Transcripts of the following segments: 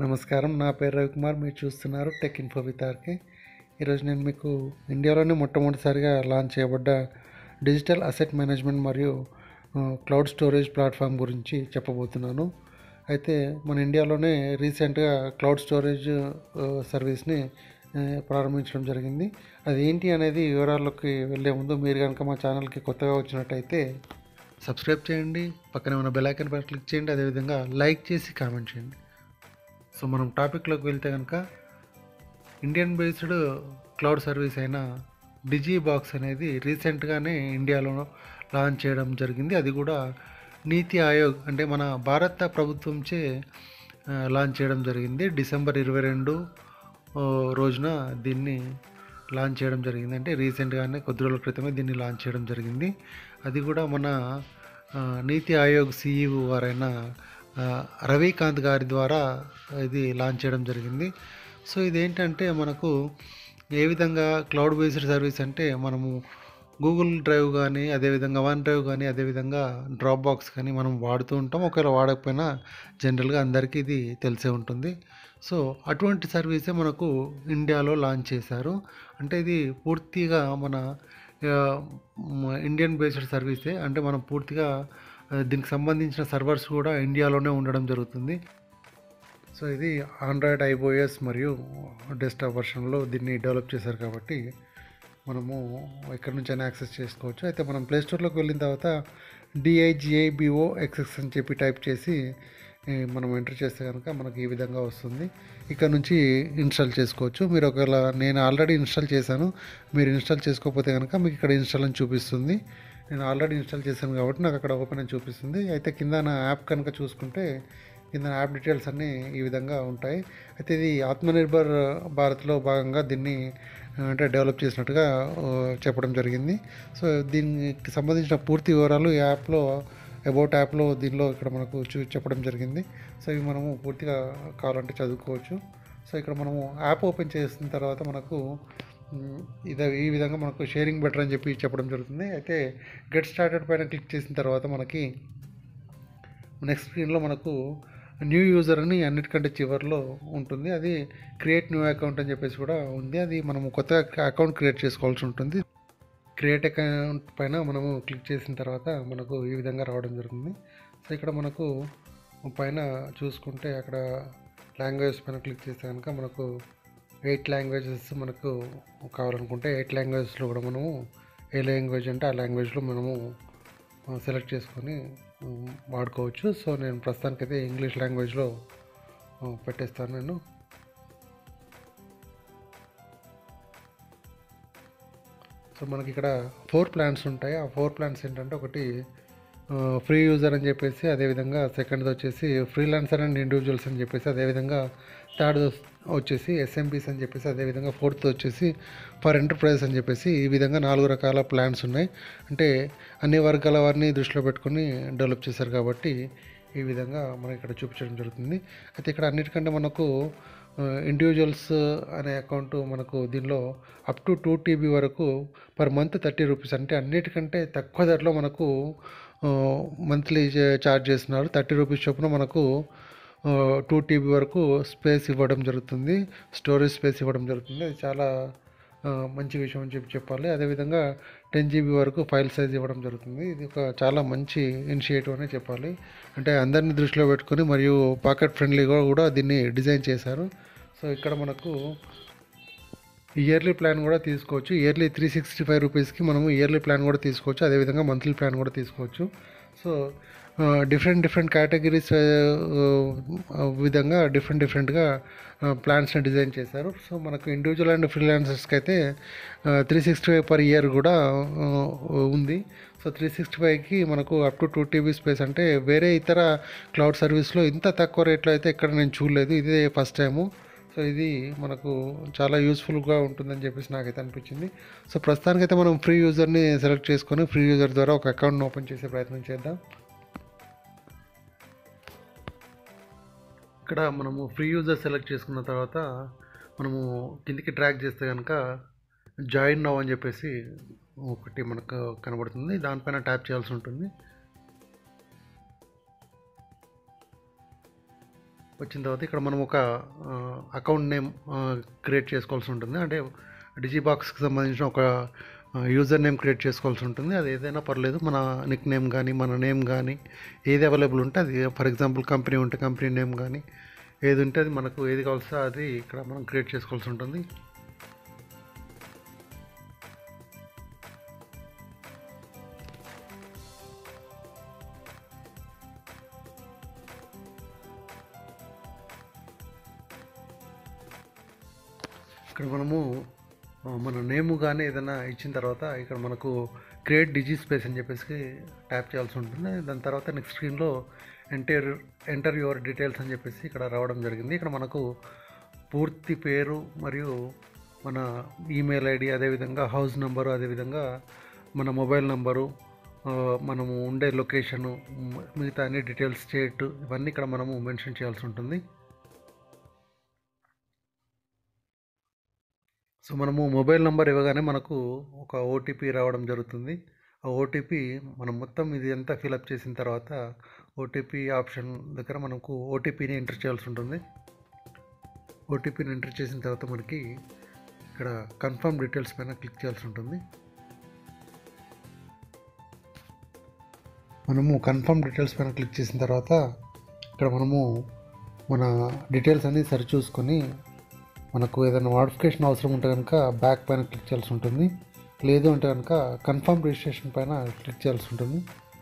నమస్కారం నా పేరు రవికుమార్ మీరు చూస్తున్నారు టెక్ ఇన్ఫో విత్ ఆర్కే ఈరోజు నేను మీకు ఇండియాలోనే మొట్టమొదటిసారిగా లాంచ్ చేయబడ్డ డిజిటల్ అసెట్ మేనేజ్మెంట్ మరియు ఆ, క్లౌడ్ స్టోరేజ్ ప్లాట్ఫామ్ గురించి చెప్పబోతున్నాను అయితే మన ఇండియాలోనే రీసెంట్గా క్లౌడ్ స్టోరేజ్ ఆ, సర్వీస్ని ఆ, ప్రారంభించడం జరిగింది అది ఏంటి అనేది వివరాల్లోకి వెళ్ళే ముందు మీరు కనుక మా ఛానల్కి కొత్తగా వచ్చినట్టయితే సబ్స్క్రైబ్ చేయండి పక్కనే ఉన్న బెల్ ఐకాన్ పైన క్లిక్ చేయండి అదేవిధంగా లైక్ చేసి కామెంట్ చేయండి సో మనం టాపిక్లోకి వెళ్తే కనుక ఇండియన్ బేస్డ్ క్లౌడ్ సర్వీస్ అయిన డిజీ బాక్స్ అనేది రీసెంట్గానే ఇండియాలో లాంచ్ చేయడం జరిగింది అది కూడా నీతి ఆయోగ్ అంటే మన భారత ప్రభుత్వంచే ఆ, లాంచ్ చేయడం జరిగింది డిసెంబర్ ఇరవై రెండు ఆ, రోజున దీన్ని లాంచ్ చేయడం జరిగింది అంటే రీసెంట్గానే కొద్ది రోజుల క్రితమే దీన్ని లాంచ్ చేయడం జరిగింది అది కూడా మన ఆ, నీతి ఆయోగ్ సిఇఓ వారైన ఆ, రవికాంత్ గారి ద్వారా ఇది లాంచ్ చేయడం జరిగింది సో ఇదేంటంటే మనకు ఏ విధంగా క్లౌడ్ బేస్డ్ సర్వీస్ అంటే మనము గూగుల్ డ్రైవ్ కానీ అదేవిధంగా వన్ డ్రైవ్ కానీ అదేవిధంగా డ్రాప్ బాక్స్ కానీ మనం వాడుతూ ఉంటాం ఒకవేళ వాడకపోయినా జనరల్గా అందరికీ ఇది తెలిసే ఉంటుంది సో అటువంటి సర్వీసే మనకు ఇండియాలో లాంచ్ చేశారు అంటే ఇది పూర్తిగా మన ఆ, మ- ఇండియన్ బేస్డ్ సర్వీసే అంటే మనం పూర్తిగా ఆ, దీనికి సంబంధించిన సర్వర్స్ కూడా ఇండియాలోనే ఉండడం జరుగుతుంది సో ఇది ఆండ్రాయిడ్ ఐఓఎస్ మరియు డెస్క్టాప్ వర్షన్లో దీన్ని డెవలప్ చేశారు కాబట్టి మనము ఎక్కడి నుంచైనా యాక్సెస్ చేసుకోవచ్చు అయితే మనం ప్లే స్టోర్లోకి వెళ్ళిన తర్వాత డిఐజిఐబిఓ ఎక్స్ఎక్స్ అని చెప్పి టైప్ చేసి ఏ, మనం ఎంటర్ చేస్తే కనుక మనకి ఈ విధంగా వస్తుంది ఇక్కడ నుంచి ఇన్స్టాల్ చేసుకోవచ్చు మీరు ఒకవేళ నేను ఆల్రెడీ ఇన్స్టాల్ చేశాను మీరు ఇన్స్టాల్ చేసుకోకపోతే కనుక మీకు ఇక్కడ ఇన్స్టాల్ అని చూపిస్తుంది నేను ఆల్రెడీ ఇన్స్టాల్ చేశాను కాబట్టి నాకు అక్కడ ఓపెన్ అని చూపిస్తుంది అయితే కింద నా యాప్ కనుక చూసుకుంటే కింద యాప్ డీటెయిల్స్ అన్నీ ఈ విధంగా ఉంటాయి అయితే ఇది ఆత్మనిర్భర్ భారత్లో భాగంగా దీన్ని ఆ, అంటే డెవలప్ చేసినట్టుగా ఆ, చెప్పడం జరిగింది సో దీనికి సంబంధించిన పూర్తి వివరాలు ఈ యాప్లో అబౌట్ యాప్లో దీనిలో ఇక్కడ మనకు చూ చెప్పడం జరిగింది సో ఇవి మనము పూర్తిగా కావాలంటే చదువుకోవచ్చు సో ఇక్కడ మనము యాప్ ఓపెన్ చేసిన తర్వాత మనకు మ్, ఇది ఈ విధంగా మనకు షేరింగ్ బెటర్ అని చెప్పి చెప్పడం జరుగుతుంది అయితే గెట్ స్టార్టెడ్ పైన క్లిక్ చేసిన తర్వాత మనకి నెక్స్ట్ స్క్రీన్లో మనకు న్యూ యూజర్ అని అన్నిటికంటే చివరిలో ఉంటుంది అది క్రియేట్ న్యూ అకౌంట్ అని చెప్పేసి కూడా ఉంది అది మనము కొత్తగా అకౌంట్ క్రియేట్ చేసుకోవాల్సి ఉంటుంది క్రియేట్ అకౌంట్ పైన మనము క్లిక్ చేసిన తర్వాత మనకు ఈ విధంగా రావడం జరుగుతుంది సో ఇక్కడ మనకు పైన చూసుకుంటే అక్కడ లాంగ్వేజ్ పైన క్లిక్ చేస్తే కనుక మనకు ఎయిట్ లాంగ్వేజెస్ మనకు కావాలనుకుంటే ఎయిట్ లాంగ్వేజెస్లో కూడా మనము ఏ లాంగ్వేజ్ అంటే ఆ లాంగ్వేజ్లో మనము సెలెక్ట్ చేసుకొని ఉమ్, వాడుకోవచ్చు సో నేను ప్రస్తుతానికైతే ఇంగ్లీష్ లాంగ్వేజ్లో ఆ, పెట్టేస్తాను నేను సో మనకి ఇక్కడ ఫోర్ ప్లాన్స్ ఉంటాయి ఆ ఫోర్ ప్లాన్స్ ఏంటంటే ఒకటి ఫ్రీ యూజర్ అని చెప్పేసి అదేవిధంగా సెకండ్ వచ్చేసి ఫ్రీలాన్సర్ అండ్ ఇండివిజువల్స్ అని చెప్పేసి అదేవిధంగా థర్డ్ వచ్చేసి ఎస్ఎంబీస్ అని చెప్పేసి అదేవిధంగా ఫోర్త్ వచ్చేసి ఫర్ ఎంటర్ప్రైజెస్ అని చెప్పేసి ఈ విధంగా నాలుగు రకాల ప్లాన్స్ ఉన్నాయి అంటే అన్ని వర్గాల వారిని దృష్టిలో పెట్టుకొని డెవలప్ చేశారు కాబట్టి ఈ విధంగా మనకి ఇక్కడ చూపించడం జరుగుతుంది అయితే ఇక్కడ అన్నిటికంటే మనకు ఇండివిజువల్స్ అనే అకౌంట్ మనకు దీనిలో అప్ టు టూ టీబీ వరకు పర్ మంత్ థర్టీ రూపీస్ అంటే అన్నిటికంటే తక్కువ ధరలో మనకు మంత్లీ ఛార్జ్ చేస్తున్నారు థర్టీ రూపీస్ చొప్పున మనకు టూ టీబీ వరకు స్పేస్ ఇవ్వడం జరుగుతుంది స్టోరేజ్ స్పేస్ ఇవ్వడం జరుగుతుంది అది చాలా ఆ, మంచి విషయం అని చెప్పి చెప్పాలి అదేవిధంగా టెన్ జీబీ వరకు ఫైల్ సైజ్ ఇవ్వడం జరుగుతుంది ఇది ఒక చాలా మంచి ఇనిషియేటివ్ అనే చెప్పాలి అంటే అందరిని దృష్టిలో పెట్టుకొని మరియు పాకెట్ ఫ్రెండ్లీగా కూడా దీన్ని డిజైన్ చేశారు సో ఇక్కడ మనకు ఇయర్లీ ప్లాన్ కూడా తీసుకోవచ్చు ఇయర్లీ త్రీ సిక్స్టీ ఫైవ్ రూపీస్కి మనము ఇయర్లీ ప్లాన్ కూడా తీసుకోవచ్చు అదేవిధంగా మంత్లీ ప్లాన్ కూడా తీసుకోవచ్చు సో డిఫరెంట్ డిఫరెంట్ కేటగిరీస్ విధంగా డిఫరెంట్ డిఫరెంట్గా ప్లాన్స్ని డిజైన్ చేశారు సో మనకు ఇండివిజువల్ అండ్ ఫ్రీలాన్సర్స్కి అయితే three sixty five per year కూడా ఆ, ఉంది సో త్రీ సిక్స్టీ ఫైవ్కి మనకు up to two TB space అంటే వేరే ఇతర క్లౌడ్ సర్వీస్లో ఇంత తక్కువ రేట్లో అయితే ఎక్కడ నేను చూడలేదు ఇదే ఫస్ట్ టైము సో ఇది మనకు చాలా యూస్ఫుల్గా ఉంటుందని చెప్పేసి నాకైతే అనిపించింది సో ప్రస్తుతానికైతే మనం ఫ్రీ యూజర్ని సెలెక్ట్ చేసుకొని ఫ్రీ యూజర్ ద్వారా ఒక అకౌంట్ని ఓపెన్ చేసే ప్రయత్నం చేద్దాం ఇక్కడ మనము ఫ్రీ యూజర్ సెలెక్ట్ చేసుకున్న తర్వాత మనము కిందికి ట్రాక్ చేస్తే కనుక జాయిన్ నవ్ అని చెప్పేసి ఒకటి మనకు కనబడుతుంది దానిపైన ట్యాప్ చేయాల్సి ఉంటుంది వచ్చిన తర్వాత ఇక్కడ మనం ఒక అకౌంట్ నేమ్ క్రియేట్ చేసుకోవాల్సి ఉంటుంది అంటే డిజిబాక్స్కి సంబంధించిన ఒక యూజర్ నేమ్ క్రియేట్ చేసుకోవాల్సి ఉంటుంది అది ఏదైనా పర్లేదు మన నిక్ నేమ్ కానీ మన నేమ్ కానీ ఏది అవైలబుల్ ఉంటే అది ఫర్ ఎగ్జాంపుల్ కంపెనీ ఉంటే కంపెనీ నేమ్ కానీ ఏది ఉంటే అది మనకు ఏది కావాల్సో అది ఇక్కడ మనం క్రియేట్ చేసుకోవాల్సి ఉంటుంది ఇక్కడ మనము ఆ, మన నేమ్ కానీ ఏదైనా ఇచ్చిన తర్వాత ఇక్కడ మనకు క్రియేట్ డిజీ స్పేస్ అని చెప్పేసి ట్యాప్ చేయాల్సి ఉంటుంది దాని తర్వాత నెక్స్ట్ స్క్రీన్లో ఎంటర్ ఎంటర్ యువర్ డీటెయిల్స్ అని చెప్పేసి ఇక్కడ రావడం జరిగింది ఇక్కడ మనకు పూర్తి పేరు మరియు మన ఈమెయిల్ ఐడి అదేవిధంగా హౌస్ నంబరు అదేవిధంగా మన మొబైల్ నంబరు ఆ, మనము ఉండే లొకేషను మ్, మిగతా అన్ని డీటెయిల్స్ స్టేట్ ఇవన్నీ ఇక్కడ మనము మెన్షన్ చేయాల్సి ఉంటుంది సో మనము మొబైల్ నెంబర్ ఇవ్వగానే మనకు ఒక ఓటీపీ రావడం జరుగుతుంది ఆ ఓటీపీ మనం మొత్తం ఇది అంతా ఫిలప్ చేసిన తర్వాత ఓటీపీ ఆప్షన్ దగ్గర మనకు ఓటీపీని ఎంటర్ చేయాల్సి ఉంటుంది ఓటీపీని ఎంటర్ చేసిన తర్వాత మనకి ఇక్కడ కన్ఫర్మ్ డీటెయిల్స్ పైన క్లిక్ చేయాల్సి ఉంటుంది మనము కన్ఫర్మ్ డీటెయిల్స్ పైన క్లిక్ చేసిన తర్వాత ఇక్కడ మనము మన డీటెయిల్స్ అన్నీ సరి చూసుకొని మనకు ఏదైనా మోడిఫికేషన్ అవసరం ఉంటే కనుక బ్యాక్ పైన క్లిక్ చేయాల్సి ఉంటుంది లేదు అంటే కనుక కన్ఫర్మ్ రిజిస్ట్రేషన్ పైన క్లిక్ చేయాల్సి ఉంటుంది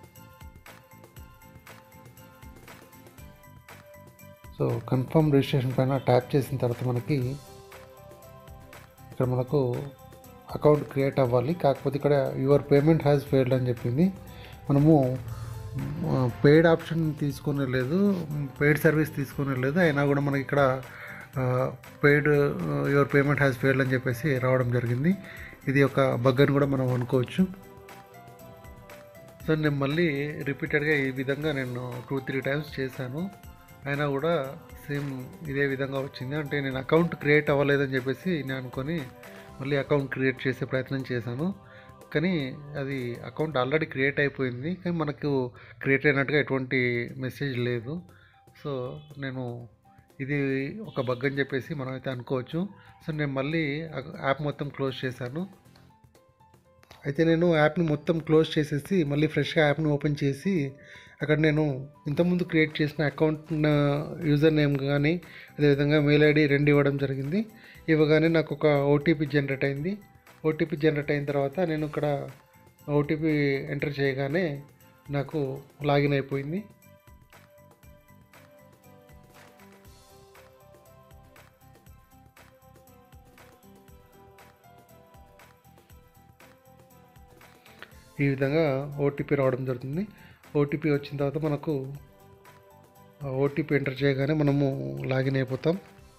సో కన్ఫర్మ్ రిజిస్ట్రేషన్ పైన ట్యాప్ చేసిన తర్వాత మనకి ఇక్కడ మనకు అకౌంట్ క్రియేట్ అవ్వాలి కాకపోతే ఇక్కడ యువర్ పేమెంట్ హ్యాస్ ఫెయిల్డ్ అని చెప్పింది మనము పెయిడ్ ఆప్షన్ తీసుకునే లేదు పెయిడ్ సర్వీస్ తీసుకునే లేదు అయినా కూడా మనకి ఇక్కడ paid your payment has failed అని చెప్పేసి రావడం జరిగింది ఇది ఒక బగ్ అని కూడా మనం అనుకోవచ్చు సో నేను మళ్ళీ రిపీటెడ్గా ఈ విధంగా నేను టూ త్రీ టైమ్స్ చేశాను అయినా కూడా సేమ్ ఇదే విధంగా వచ్చింది అంటే నేను అకౌంట్ క్రియేట్ అవ్వలేదని చెప్పేసి నేను అనుకొని మళ్ళీ అకౌంట్ క్రియేట్ చేసే ప్రయత్నం చేశాను కానీ అది అకౌంట్ ఆల్రెడీ క్రియేట్ అయిపోయింది కానీ మనకు క్రియేట్ అయినట్టుగా ఎటువంటి మెసేజ్ లేదు సో నేను ఇది ఒక బగ్ అని చెప్పేసి మనం అయితే అనుకోవచ్చు సో నేను మళ్ళీ యాప్ మొత్తం క్లోజ్ చేశాను అయితే నేను యాప్ని మొత్తం క్లోజ్ చేసేసి మళ్ళీ ఫ్రెష్గా యాప్ని ఓపెన్ చేసి అక్కడ నేను ఇంతకుముందు క్రియేట్ చేసిన అకౌంట్ యూజర్ నేమ్ కానీ అదేవిధంగా మెయిల్ ఐడి రెండు ఇవ్వడం జరిగింది ఇవ్వగానే నాకు ఒక ఓటీపీ జనరేట్ అయింది ఓటీపీ జనరేట్ అయిన తర్వాత నేను ఇక్కడ ఓటీపీ ఎంటర్ చేయగానే నాకు లాగిన్ అయిపోయింది ఈ విధంగా ఓటీపీ రావడం జరుగుతుంది ఓటీపీ వచ్చిన తర్వాత మనకు ఓటీపీ ఎంటర్ చేయగానే మనము లాగిన్ అయిపోతాం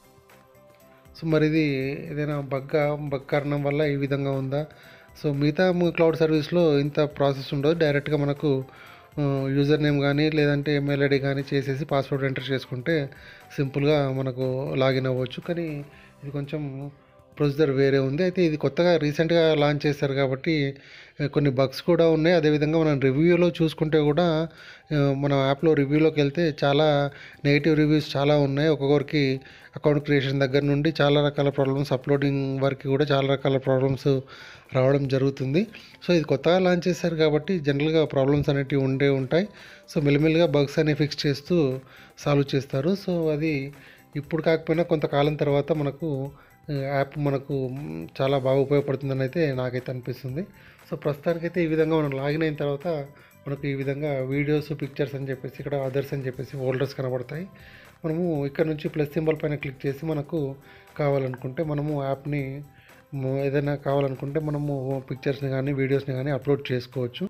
సో మరి ఇది ఏదైనా బగ్ బగ్ కారణం వల్ల ఈ విధంగా ఉందా సో మిగతా క్లౌడ్ సర్వీస్లో ఇంత ప్రాసెస్ ఉండదు డైరెక్ట్గా మనకు యూజర్ నేమ్ కానీ లేదంటే ఈమెయిల్ ఐడి కానీ చేసేసి పాస్వర్డ్ ఎంటర్ చేసుకుంటే సింపుల్గా మనకు లాగిన్ అవ్వచ్చు కానీ ఇది కొంచెం ప్రొసీజర్ వేరే ఉంది అయితే ఇది కొత్తగా రీసెంట్గా లాంచ్ చేశారు కాబట్టి ఆ, కొన్ని బగ్స్ కూడా ఉన్నాయి అదేవిధంగా మనం రివ్యూలో చూసుకుంటే కూడా ఆ, మన యాప్లో రివ్యూలోకి వెళ్తే చాలా నెగిటివ్ రివ్యూస్ చాలా ఉన్నాయి ఒక్కొక్కరికి అకౌంట్ క్రియేషన్ దగ్గర నుండి చాలా రకాల ప్రాబ్లమ్స్ అప్లోడింగ్ వరకు కూడా చాలా రకాల ప్రాబ్లమ్స్ రావడం జరుగుతుంది సో ఇది కొత్తగా లాంచ్ చేశారు కాబట్టి జనరల్గా ప్రాబ్లమ్స్ అనేటివి ఉండే ఉంటాయి సో మెల్లిమెల్లిగా బగ్స్ అనేవి ఫిక్స్ చేస్తూ సాల్వ్ చేస్తారు సో అది ఇప్పుడు కాకపోయినా కొంతకాలం తర్వాత మనకు ఆ, యాప్ మనకు మ్, చాలా బాగా ఉపయోగపడుతుందని అయితే నాకైతే అనిపిస్తుంది సో ప్రస్తుతానికైతే ఈ విధంగా మనం లాగిన్ అయిన తర్వాత మనకు ఈ విధంగా వీడియోస్ పిక్చర్స్ అని చెప్పేసి ఇక్కడ అదర్స్ అని చెప్పేసి ఫోల్డర్స్ కనబడతాయి మనము ఇక్కడ నుంచి ప్లస్ సింబల్ పైన క్లిక్ చేసి మనకు కావాలనుకుంటే మనము యాప్ని మ్, ఏదైనా కావాలనుకుంటే మనము పిక్చర్స్ని కానీ వీడియోస్ని కానీ అప్లోడ్ చేసుకోవచ్చు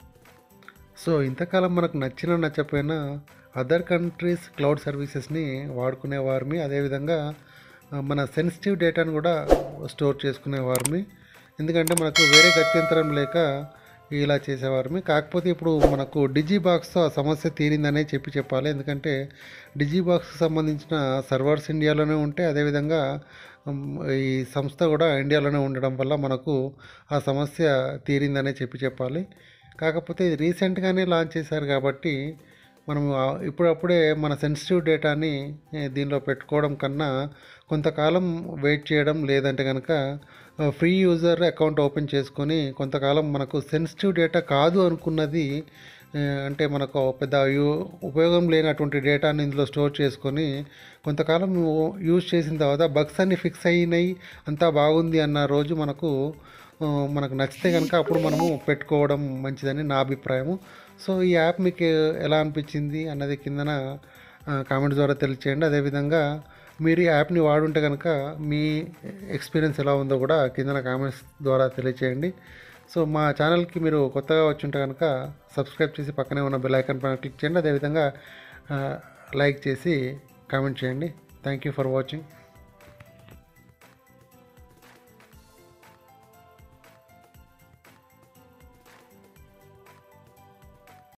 సో ఇంతకాలం మనకు నచ్చిన నచ్చకపోయినా అదర్ కంట్రీస్ క్లౌడ్ సర్వీసెస్ని వాడుకునే వారిని అదేవిధంగా ఆ, మన సెన్సిటివ్ డేటాను కూడా స్టోర్ చేసుకునే వారిని ఎందుకంటే మనకు వేరే గత్యంతరం లేక ఇలా చేసేవారిని కాకపోతే ఇప్పుడు మనకు డిజీ బాక్స్తో ఆ సమస్య తీరిందనే చెప్పి చెప్పాలి ఎందుకంటే డిజీ బాక్స్కి సంబంధించిన సర్వర్స్ ఇండియాలోనే ఉంటే అదేవిధంగా ఉమ్, ఈ సంస్థ కూడా ఇండియాలోనే ఉండడం వల్ల మనకు ఆ సమస్య తీరిందనే చెప్పి చెప్పాలి కాకపోతే ఇది రీసెంట్గానే లాంచ్ చేశారు కాబట్టి మనం ఆ- ఇప్పుడప్పుడే మన సెన్సిటివ్ డేటాని ఏ, దీనిలో పెట్టుకోవడం కన్నా కొంతకాలం వెయిట్ చేయడం లేదంటే కనుక ఫ్రీ యూజర్ అకౌంట్ ఓపెన్ చేసుకొని కొంతకాలం మనకు సెన్సిటివ్ డేటా కాదు అనుకున్నది ఆ, అంటే మనకు పెద్ద యూ- ఉపయోగం లేనటువంటి డేటాని ఇందులో స్టోర్ చేసుకొని కొంతకాలం యూజ్ చేసిన తర్వాత బగ్స్ అన్ని ఫిక్స్ అయినాయి అంతా బాగుంది అన్న రోజు మనకు ఆ, మనకు నచ్చితే కనుక అప్పుడు మనము పెట్టుకోవడం మంచిదని నా అభిప్రాయము సో ఈ యాప్ మీకు ఎలా అనిపించింది అన్నది కిందన కామెంట్స్ ద్వారా తెలియచేయండి అదేవిధంగా మీరు ఈ యాప్ని వాడుంటే కనుక మీ ఎక్స్పీరియన్స్ ఎలా ఉందో కూడా కిందన కామెంట్స్ ద్వారా తెలియచేయండి సో మా ఛానల్కి మీరు కొత్తగా వచ్చి ఉంటే కనుక సబ్స్క్రైబ్ చేసి పక్కనే ఉన్న బెల్ ఐకాన్ పైన క్లిక్ చేయండి అదేవిధంగా లైక్ చేసి కామెంట్ చేయండి థ్యాంక్ యూ ఫర్ వాచింగ్